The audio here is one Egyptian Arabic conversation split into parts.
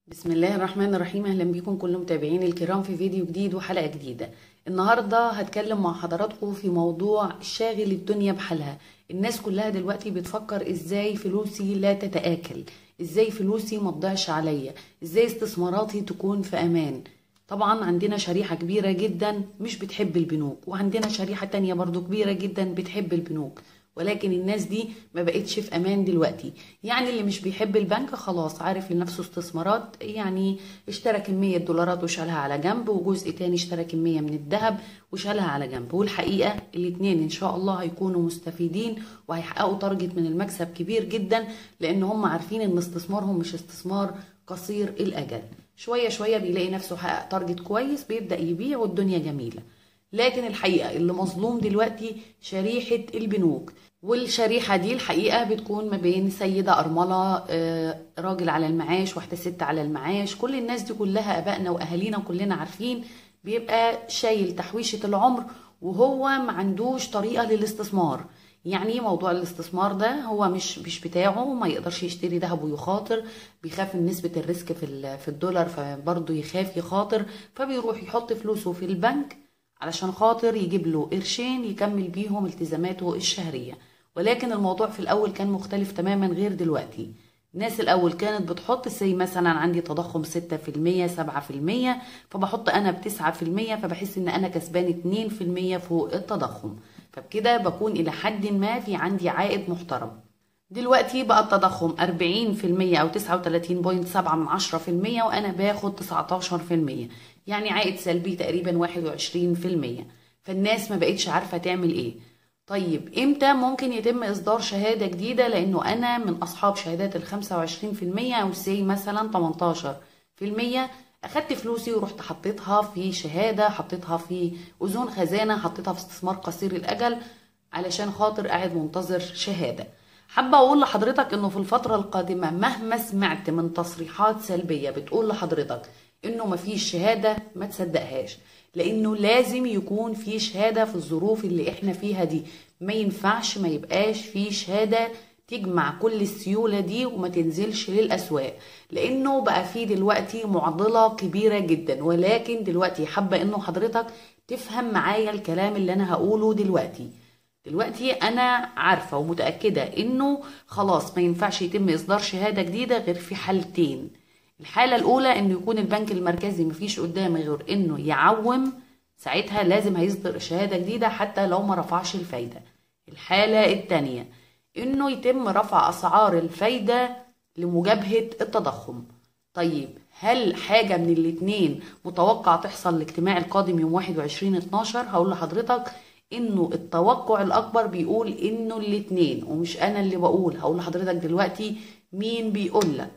بسم الله الرحمن الرحيم اهلا بيكم كل متابعين الكرام في فيديو جديد وحلقه جديده النهارده هتكلم مع حضراتكم في موضوع شاغل الدنيا بحالها الناس كلها دلوقتي بتفكر ازاي فلوسي لا تتآكل ازاي فلوسي ما تضيعش عليا ازاي استثماراتي تكون في امان طبعا عندنا شريحة كبيرة جدا مش بتحب البنوك وعندنا شريحة تانية برضو كبيرة جدا بتحب البنوك ولكن الناس دي ما بقتش في امان دلوقتي يعني اللي مش بيحب البنك خلاص عارف لنفسه استثمارات يعني اشترى كمية دولارات وشالها على جنب وجزء تاني اشترى كمية من الذهب وشالها على جنب والحقيقة الاتنين ان شاء الله هيكونوا مستفيدين وهيحققوا تارجت من المكسب كبير جدا لان هم عارفين ان استثمارهم مش استثمار قصير الاجل شوية شوية بيلاقي نفسه حقق تارجت كويس بيبدأ يبيع والدنيا جميلة لكن الحقيقة اللي مظلوم دلوقتي شريحة البنوك والشريحة دي الحقيقة بتكون ما بين سيدة أرملة آه، راجل على المعاش واحدة ست على المعاش كل الناس دي كلها أبائنا وأهالينا كلنا عارفين بيبقى شايل تحويشة العمر وهو ما عندوش طريقة للاستثمار يعني موضوع الاستثمار ده هو مش مش بتاعه ما يقدرش يشتري ذهب ويخاطر بيخاف من نسبة الريسك في ال- في الدولار فبرضه يخاف يخاطر فبيروح يحط فلوسه في البنك علشان خاطر يجيب له قرشين يكمل بيهم التزاماته الشهرية ولكن الموضوع في الأول كان مختلف تماما غير دلوقتي الناس الأول كانت بتحط زي مثلا عندي تضخم 6% 7% فبحط أنا بتسعة في المية فبحس إن أنا كسبان 2% فوق التضخم فبكده بكون إلى حد ما في عندي عائد محترم دلوقتي بقى التضخم 40% أو 39.7 من 10% وأنا باخد 19% يعني عائد سلبي تقريبا 21% فالناس ما بقتش عارفة تعمل إيه طيب إمتى ممكن يتم إصدار شهادة جديدة لأنه أنا من أصحاب شهادات ال 25% أو سي مثلا 18% أخدت فلوسي ورحت حطيتها في شهادة حطيتها في أذون خزانة حطيتها في استثمار قصير الأجل علشان خاطر قاعد منتظر شهادة حابة أقول لحضرتك إنه في الفترة القادمة مهما سمعت من تصريحات سلبية بتقول لحضرتك إنه مفيش شهادة ما تصدقهاش لأنه لازم يكون في شهادة في الظروف اللي إحنا فيها دي ما ينفعش ما يبقاش في شهادة تجمع كل السيولة دي وما تنزلش للأسواق لأنه بقى في دلوقتي معضلة كبيرة جدا ولكن دلوقتي حابة إنه حضرتك تفهم معايا الكلام اللي أنا هقوله دلوقتي دلوقتي انا عارفه ومتاكده انه خلاص ما ينفعش يتم اصدار شهاده جديده غير في حالتين الحاله الاولى انه يكون البنك المركزي مفيش قدامه غير انه يعوم ساعتها لازم هيصدر شهاده جديده حتى لو ما رفعش الفايده الحاله الثانيه انه يتم رفع اسعار الفايده لمجابهه التضخم طيب هل حاجة من الاتنين متوقع تحصل الاجتماع القادم يوم 21 12 هقول لحضرتك انه التوقع الاكبر بيقول انه الاتنين ومش انا اللي بقول هقول لحضرتك دلوقتي مين بيقول لك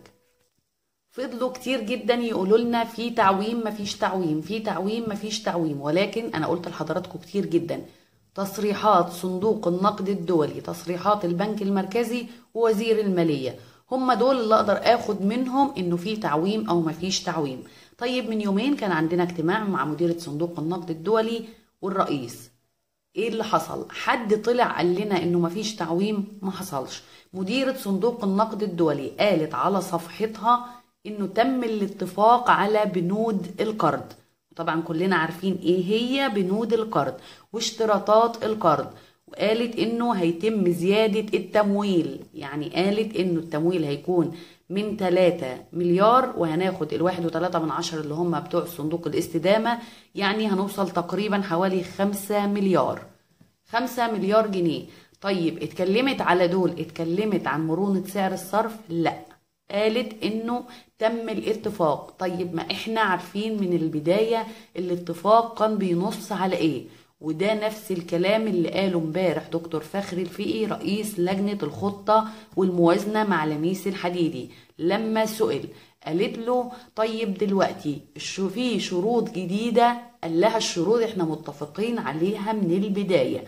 فضلوا كتير جدا يقولوا لنا في تعويم مفيش تعويم في تعويم مفيش تعويم ولكن انا قلت لحضراتكم كتير جدا تصريحات صندوق النقد الدولي تصريحات البنك المركزي ووزير المالية هم دول اللي اقدر اخد منهم انه في تعويم او مفيش تعويم طيب من يومين كان عندنا اجتماع مع مديرة صندوق النقد الدولي والرئيس ايه اللي حصل حد طلع قال لنا انه مفيش تعويم ما حصلش مديرة صندوق النقد الدولي قالت على صفحتها انه تم الاتفاق على بنود القرض طبعا كلنا عارفين ايه هي بنود القرض واشتراطات القرض وقالت انه هيتم زيادة التمويل يعني قالت انه التمويل هيكون من 3 مليار وهناخد الواحد وتلاتة من عشر اللي هم بتوع صندوق الاستدامة يعني هنوصل تقريبا حوالي خمسة مليار خمسة مليار جنيه طيب اتكلمت على دول اتكلمت عن مرونة سعر الصرف لا قالت انه تم الاتفاق طيب ما احنا عارفين من البداية الاتفاق كان بينص على ايه وده نفس الكلام اللي قاله امبارح دكتور فخري الفقي رئيس لجنة الخطة والموازنة مع لميس الحديدي لما سئل قالت له طيب دلوقتي شو في شروط جديدة قال لها الشروط احنا متفقين عليها من البداية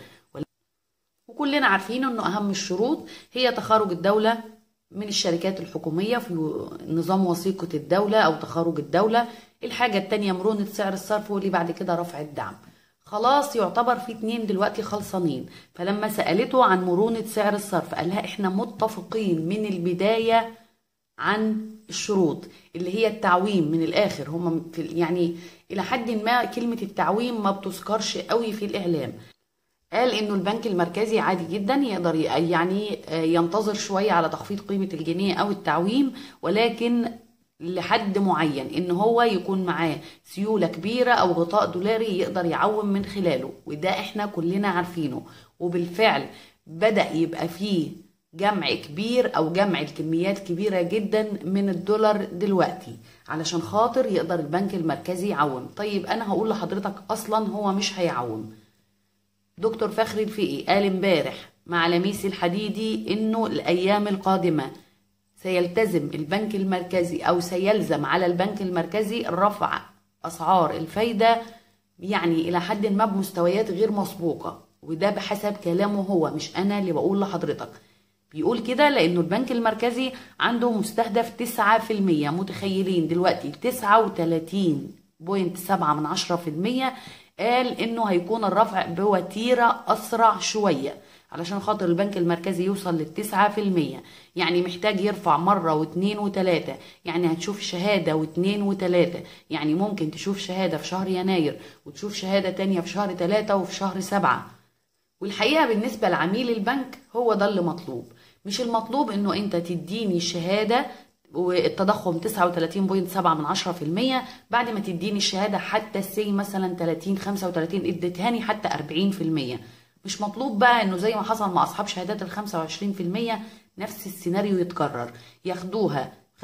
وكلنا عارفين انه اهم الشروط هي تخارج الدولة من الشركات الحكومية في نظام وثيقة الدولة او تخارج الدولة الحاجة التانية مرونة سعر الصرف واللي بعد كده رفع الدعم خلاص يعتبر في اتنين دلوقتي خلصانين فلما سألته عن مرونة سعر الصرف قال لها احنا متفقين من البداية عن الشروط اللي هي التعويم من الاخر هم في يعني الى حد ما كلمه التعويم ما بتذكرش قوي في الاعلام قال انه البنك المركزي عادي جدا يقدر يعني ينتظر شويه على تخفيض قيمه الجنيه او التعويم ولكن لحد معين ان هو يكون معاه سيوله كبيره او غطاء دولاري يقدر يعوم من خلاله وده احنا كلنا عارفينه وبالفعل بدا يبقى فيه جمع كبير او جمع الكميات كبيره جدا من الدولار دلوقتي علشان خاطر يقدر البنك المركزي يعوم طيب انا هقول لحضرتك اصلا هو مش هيعوم دكتور فخري الفقي قال امبارح مع لميس الحديدي انه الايام القادمه سيلتزم البنك المركزي او سيلزم على البنك المركزي رفع اسعار الفايده يعني الى حد ما بمستويات غير مسبوقه وده بحسب كلامه هو مش انا اللي بقول لحضرتك بيقول كده لانه البنك المركزي عنده مستهدف 9% متخيلين دلوقتي 39.7 من عشرة في المية قال انه هيكون الرفع بوتيرة اسرع شوية علشان خاطر البنك المركزي يوصل للتسعة في المية يعني محتاج يرفع مرة واتنين وتلاتة يعني هتشوف شهادة واتنين وتلاتة يعني ممكن تشوف شهادة في شهر يناير وتشوف شهادة تانية في شهر تلاتة وفي شهر سبعة والحقيقة بالنسبة لعميل البنك هو ده اللي مطلوب مش المطلوب انه انت تديني شهادة والتضخم 39.7 من عشرة في المية بعد ما تديني الشهادة حتى السي مثلا 30 35 اديتهاني حتى 40 في المية مش مطلوب بقى انه زي ما حصل مع اصحاب شهادات ال 25% نفس السيناريو يتكرر ياخدوها 25%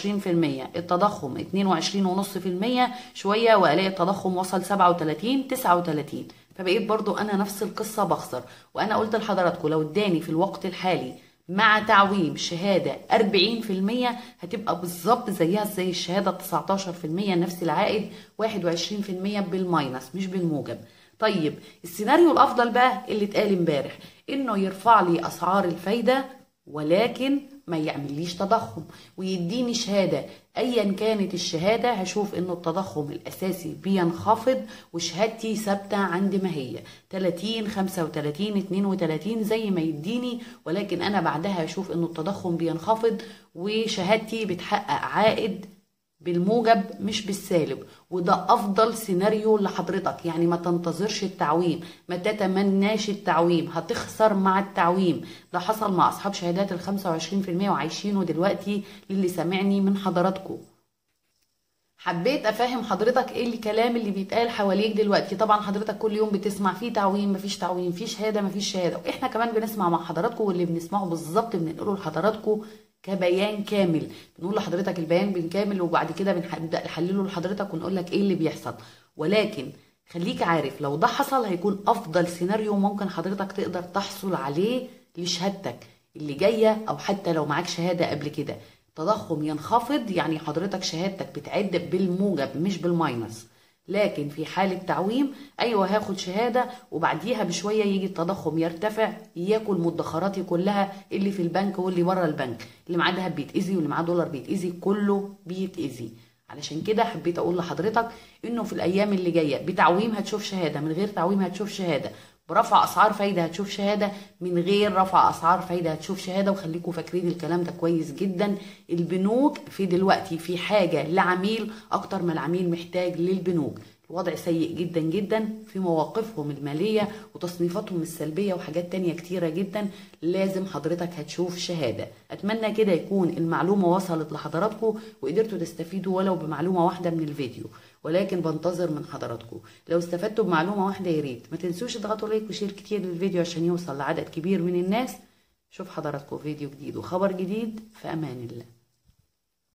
التضخم 22.5% شوية وألاقي التضخم وصل 37 39 فبقيت برضو أنا نفس القصة بخسر وأنا قلت لحضراتكم لو اداني في الوقت الحالي مع تعويم شهادة 40% هتبقى بالظبط زيها زي الشهادة 19% نفس العائد 21% بالماينس مش بالموجب طيب السيناريو الافضل بقى اللي اتقال امبارح انه يرفع لي اسعار الفايده ولكن ما يعمليش تضخم ويديني شهادة أيا كانت الشهادة هشوف إنه التضخم الأساسي بينخفض وشهادتي ثابتة عند ما هي 30 35 32 زي ما يديني ولكن أنا بعدها هشوف إنه التضخم بينخفض وشهادتي بتحقق عائد بالموجب مش بالسالب وده افضل سيناريو لحضرتك يعني ما تنتظرش التعويم ما تتمناش التعويم هتخسر مع التعويم ده حصل مع اصحاب شهادات ال 25% وعايشينه دلوقتي للي سامعني من حضراتكم حبيت افهم حضرتك ايه الكلام اللي بيتقال حواليك دلوقتي طبعا حضرتك كل يوم بتسمع فيه تعويم مفيش تعويم في شهاده مفيش شهاده واحنا كمان بنسمع مع حضراتكم واللي بنسمعه بالظبط بننقله لحضراتكم كبيان كامل بنقول لحضرتك البيان بالكامل وبعد كده بنبدا نحلله لحضرتك ونقول لك ايه اللي بيحصل ولكن خليك عارف لو ده حصل هيكون افضل سيناريو ممكن حضرتك تقدر تحصل عليه لشهادتك اللي جايه او حتى لو معاك شهاده قبل كده تضخم ينخفض يعني حضرتك شهادتك بتعد بالموجب مش بالماينس لكن في حالة تعويم أيوة هاخد شهادة وبعديها بشوية يجي التضخم يرتفع ياكل مدخراتي كلها اللي في البنك واللي بره البنك اللي معاه دهب بيتأذي واللي معاه دولار بيتأذي كله بيتأذي علشان كده حبيت أقول لحضرتك إنه في الأيام اللي جاية بتعويم هتشوف شهادة من غير تعويم هتشوف شهادة برفع اسعار فايده هتشوف شهاده من غير رفع اسعار فايده هتشوف شهاده وخليكم فاكرين الكلام ده كويس جدا البنوك في دلوقتي في حاجه لعميل اكتر ما العميل محتاج للبنوك الوضع سيء جدا جدا في مواقفهم المالية وتصنيفاتهم السلبية وحاجات تانية كتيرة جدا لازم حضرتك هتشوف شهادة أتمنى كده يكون المعلومة وصلت لحضراتكم وقدرتوا تستفيدوا ولو بمعلومة واحدة من الفيديو ولكن بنتظر من حضراتكم لو استفدتوا بمعلومة واحدة يا ريت ما تنسوش تضغطوا لايك وشير كتير للفيديو عشان يوصل لعدد كبير من الناس شوف حضراتكم فيديو جديد وخبر جديد في أمان الله